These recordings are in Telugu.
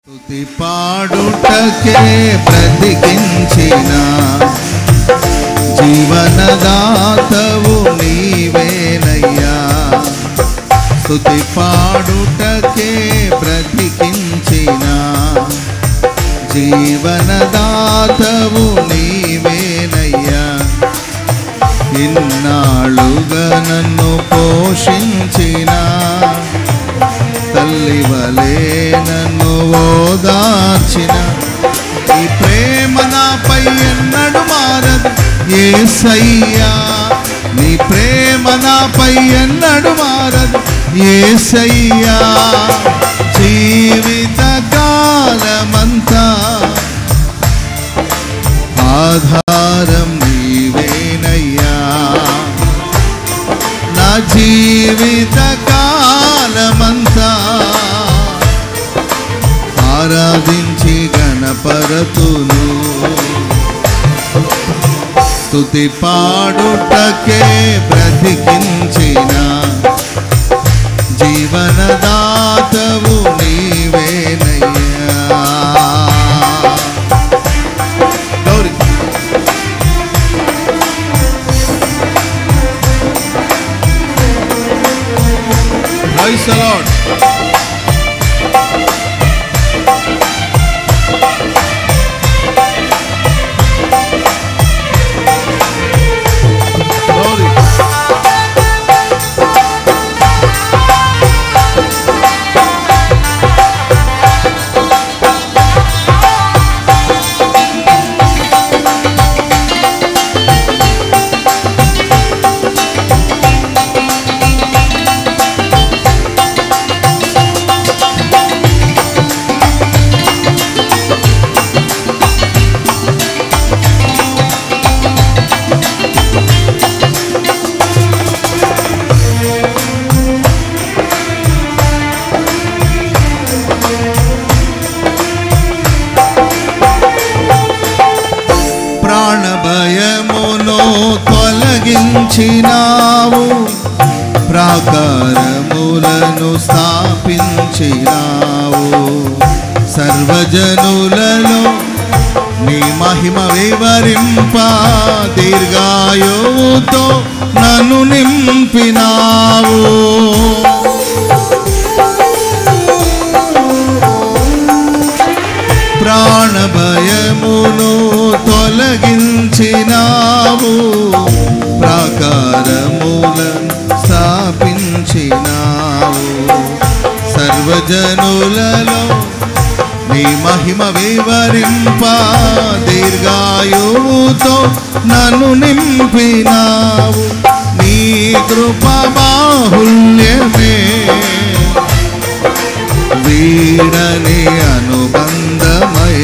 స్తుతి పాడుటకే బ్రతికించిన జీవనదాతవు నీవేనయ్యా స్తుతి పాడుటకే బ్రతికించిన జీవనదాతవు నీవేనయ్యా ఇన్నాళ్ళుగా నన్ను పోషించిన తల్లి వలే నన్ను ఓదార్చిన ఈ ప్రేమ నాపై ఎన్నడు మారదు ఏసయ్యా నీ ప్రేమ నాపై ఎన్నడు మారదు ఏసయ్యా జీవిత కాలమంతా ఆధారం నీవేనయ్యా నా జీవిత కాలమంతా ఆరాధించి గణపరతును స్తుతి పాడుటకే బ్రతికించిన జీవనదాతవు నీవేనయ్యా Gauri Praise the Lord. Glory. ప్రాణభయమును తొలగించినావు ప్రాకారములను స్థాపించినావు సర్వజనులలో నీ మహిమ వివరింప దీర్ఘాయువుతో నన్ను నింపినావు ప్రాణభయమును తొలగించినావు ప్రాకారములను స్థాపించినావు సర్వజనులలో నీ మహిమ వివరింప దీర్ఘాయువుతో నన్ను నింపినావు నీ కృప బాహుల్యమే వీడని అనుబంధమై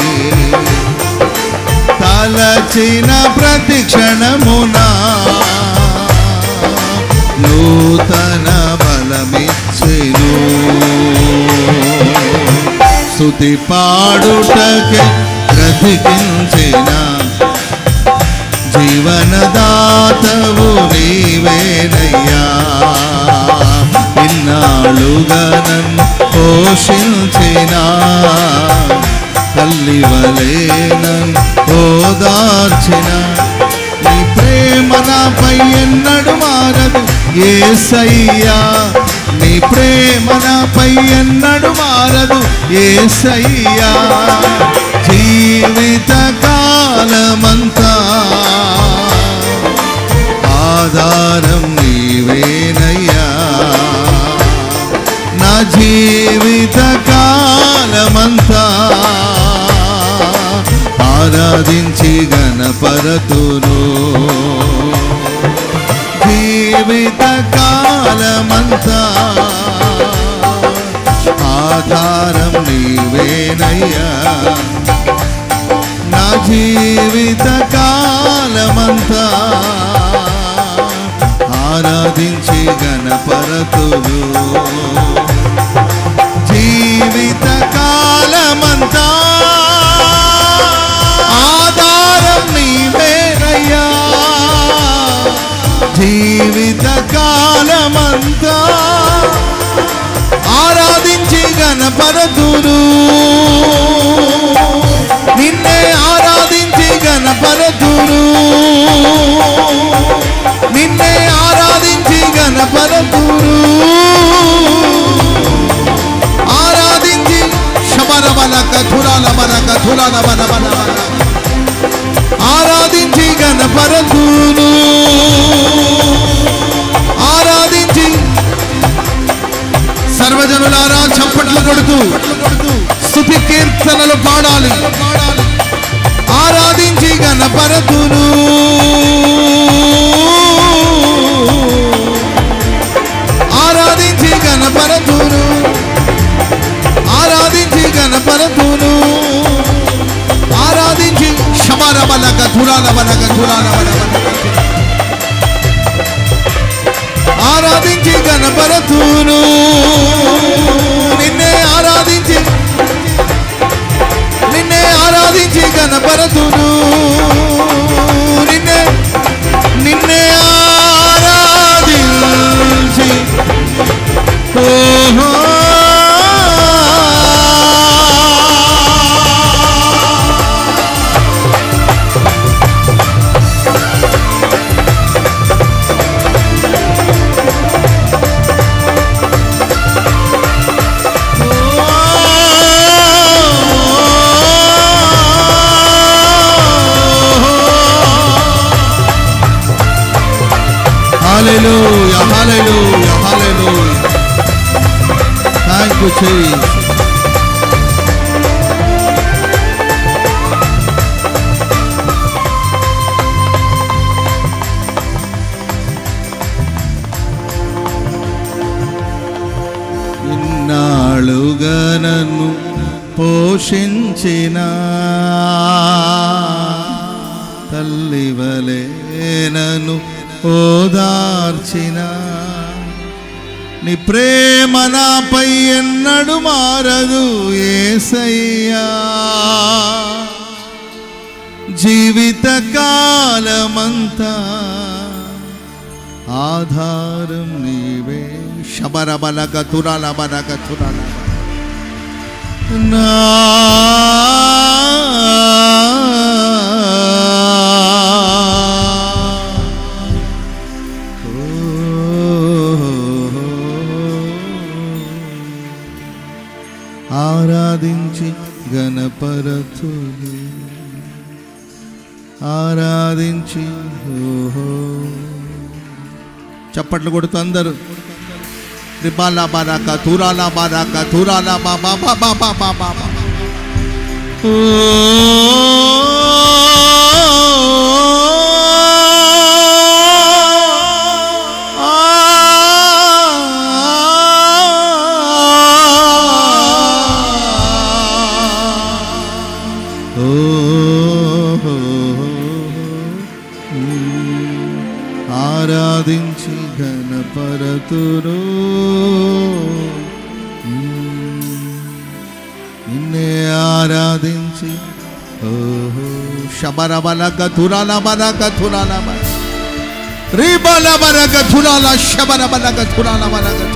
తలచిన ప్రతి క్షణమునా నూతన బలమిచ్చెను స్తుతి పాడుటకే బ్రతికించిన జీవనదాతవు నీవేనయ్యా ఇన్నాళ్ళుగా నన్ను పోషించిన తల్లి వలే నన్ను ఓదార్చిన నీ ప్రేమ నాపై ఎన్నడు మారదు ఏసయ్యా నీ ప్రేమ నాపై ఎన్నడు మారదు ఏసయ్యా జీవిత కాలమంతా ఆధారం నీవేనయ్యా నా జీవిత కాలమంతా ఆరాధించి గణపరతును జీవిత కాలమంతా ఆధారం నీవేనయ్యా నా జీవిత కాలమంతా ఆరాధించి గణపరతులు జీవిత కాలమంతా ఆధారం నీవేనయ్యా జీవిత కాలమంతా ఆరాధించి గణపరతురు బలక తురాల బలక తురాల బల బల బల ఆరాధించి గణపరతును ఆరాధించి సర్వజనులారా చప్పట్లు కొడుతూ స్థుతి కీర్తనలు పాడాలి ఆరాధించి గణపరతును ఆరాధించి గణపరతును ఆరాధించి గణపరతును ఆరాధించి శబర బలక తురాల బలక తురాల బలక ఆరాధించి గణపరతును నిన్నే ఆరాధించి నిన్నే ఆరాధించి గణపరతును నిన్నే నిన్నే ఆరాధించి ఓహో Hallelujah, hallelujah, hallelujah. Thank you, Jesus. ఇన్నాళ్ళుగా నన్ను పోషించిన తల్లివలే నన్ను ఓదార్చిన నీ ప్రేమ నాపై ఎన్నడు మారదు ఏసయ్యా జీవిత కాలమంతా ఆధారం నీవే శబర బలక తురాల బలక తురాల నా ఆరాధించి గణపరతులు ఆరాధించి ఓహో చప్పట్లు కొడుతూ అందరూ రిబాలా బారాక తూరాలా బారాక తూరాలా బాబా బాబా బాబా బాబా ఆరాధించి గణపరతురు నిన్నే ఆరాధించి ఓహో శబర బలక తురాల బలక తురాల బల రీబల బలక తురాల శబర బలక తురాల బలక